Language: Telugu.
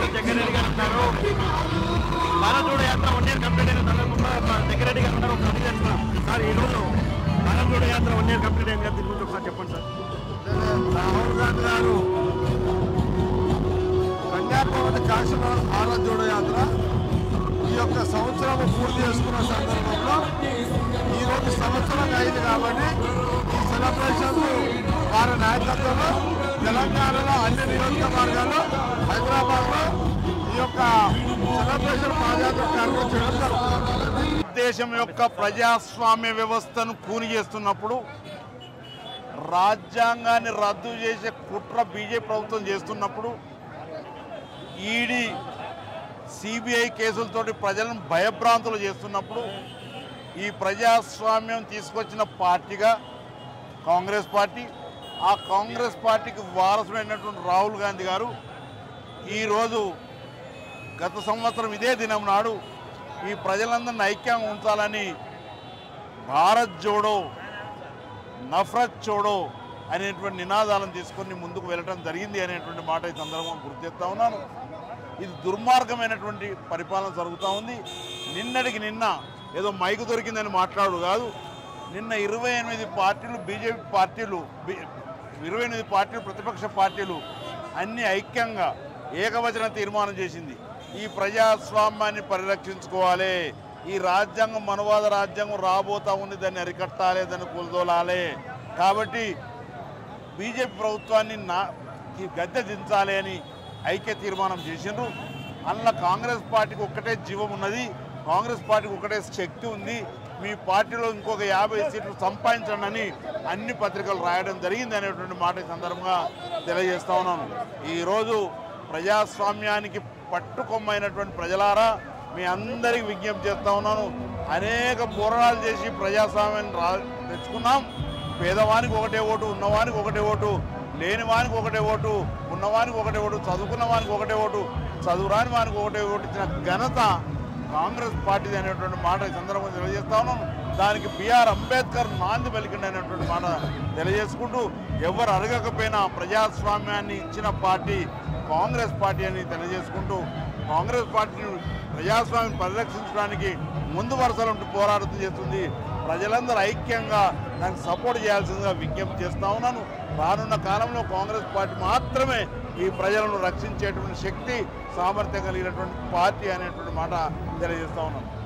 జగ్గారెడ్డి గారు ఉన్నారు భారతోడ యాత్ర వన్ ఇయర్ కంప్లీట్ అయిన సందర్భంగా మా జగ్గారెడ్డి గారు ఉన్నారు ఒకసారి చేస్తున్నాం సార్ ఈ రోజు భారతోడ యాత్ర వన్ ఇయర్ కంప్లీట్ అయింది కదా దీని గురించి ఒకసారి చెప్పండి సార్ రాహుల్ గాంధీ గారు కన్యాకుమారి కాశీనగర్ భారత్ జోడో యాత్ర ఈ యొక్క సంవత్సరం పూర్తి చేసుకున్న సందర్భంలో ఈ రోజు సంవత్సరం అయింది కాబట్టి ఈ సెలబ్రేషన్స్ వారి నాయకత్వంలో తెలంగాణలో అన్ని నియోజకవర్గాల్లో హైదరాబాద్లో ఈ యొక్క సెలబ్రేషన్ పాదయాత్ర కార్యక్రమం చేయడం జరుగుతుంది దేశం యొక్క ప్రజాస్వామ్య వ్యవస్థను కూని చేస్తున్నప్పుడు రాజ్యాంగాన్ని రద్దు చేసే కుట్ర బీజేపీ ప్రభుత్వం చేస్తున్నప్పుడు ఈడీ సిబిఐ కేసులతోటి ప్రజలను భయభ్రాంతులు చేస్తున్నప్పుడు ఈ ప్రజాస్వామ్యం తీసుకొచ్చిన పార్టీగా కాంగ్రెస్ పార్టీ ఆ కాంగ్రెస్ పార్టీకి వారసుడైనటువంటి రాహుల్ గాంధీ గారు ఈరోజు గత సంవత్సరం ఇదే దినం నాడు ఈ ప్రజలందరిని ఐక్యంగా ఉంచాలని భారత్ జోడో నఫరత్ చోడో అనేటువంటి నినాదాలను తీసుకొని ముందుకు వెళ్ళడం జరిగింది అనేటువంటి మాట ఈ సందర్భంగా గుర్తు చేస్తా ఉన్నాను ఇది దుర్మార్గమైనటువంటి పరిపాలన జరుగుతూ ఉంది నిన్నటికి నిన్న ఏదో మైకు దొరికిందని మాట్లాడు కాదు నిన్న ఇరవై ఎనిమిది పార్టీలు బీజేపీ పార్టీలు బి- ఇరవై ఎనిమిది పార్టీలు ప్రతిపక్ష పార్టీలు అన్ని ఐక్యంగా ఏకవచన తీర్మానం చేసింది ఈ ప్రజాస్వామ్యాన్ని పరిరక్షించుకోవాలి ఈ రాజ్యాంగం మనవాద రాజ్యాంగం రాబోతా ఉంది దాన్ని అరికట్టాలి దాన్ని కూలదోలాలి కాబట్టి బీజేపీ ప్రభుత్వాన్ని నా ఈ గద్దె దించాలి అని ఐక్య తీర్మానం చేసిండ్రు అందులో కాంగ్రెస్ పార్టీకి ఒక్కటే జీవం ఉన్నది కాంగ్రెస్ పార్టీకి ఒకటే శక్తి ఉంది మీ పార్టీలో ఇంకొక యాభై సీట్లు సంపాదించండి అని అన్ని పత్రికలు రాయడం జరిగింది అనేటువంటి మాట ఈ సందర్భంగా తెలియజేస్తా ఉన్నాను ఈరోజు ప్రజాస్వామ్యానికి పట్టుకొమ్మైనటువంటి ప్రజలారా మీ అందరికీ విజ్ఞప్తి చేస్తా ఉన్నాను అనేక పోరాటాలు చేసి ప్రజాస్వామ్యాన్ని రా తెచ్చుకున్నాం పేదవానికి ఒకటే ఓటు ఉన్నవానికి ఒకటే ఓటు లేని వానికి ఒకటే ఓటు ఉన్నవానికి ఒకటే ఓటు చదువుకున్న వానికి ఒకటే ఓటు చదువురాని వానికి ఒకటే ఓటు ఇచ్చిన ఘనత కాంగ్రెస్ పార్టీ అనేటువంటి మాట ఈ సందర్భంగా తెలియజేస్తా ఉన్నాను దానికి బిఆర్ అంబేద్కర్ నాంది పలికిండి అనేటువంటి మాట తెలియజేసుకుంటూ ఎవరు అడగకపోయినా ప్రజాస్వామ్యాన్ని ఇచ్చిన పార్టీ కాంగ్రెస్ పార్టీ అని తెలియజేసుకుంటూ కాంగ్రెస్ పార్టీని ప్రజాస్వామ్యం పరిరక్షించడానికి ముందు వరుసలో ఉంటూ పోరాటం చేస్తుంది ప్రజలందరూ ఐక్యంగా దానికి సపోర్ట్ చేయాల్సిందిగా విజ్ఞప్తి చేస్తా ఉన్నాను రానున్న కాలంలో కాంగ్రెస్ పార్టీ మాత్రమే ఈ ప్రజలను రక్షించేటువంటి శక్తి సామర్థ్యం కలిగినటువంటి పార్టీ అనేటువంటి మాట తెలియజేస్తా ఉన్నాను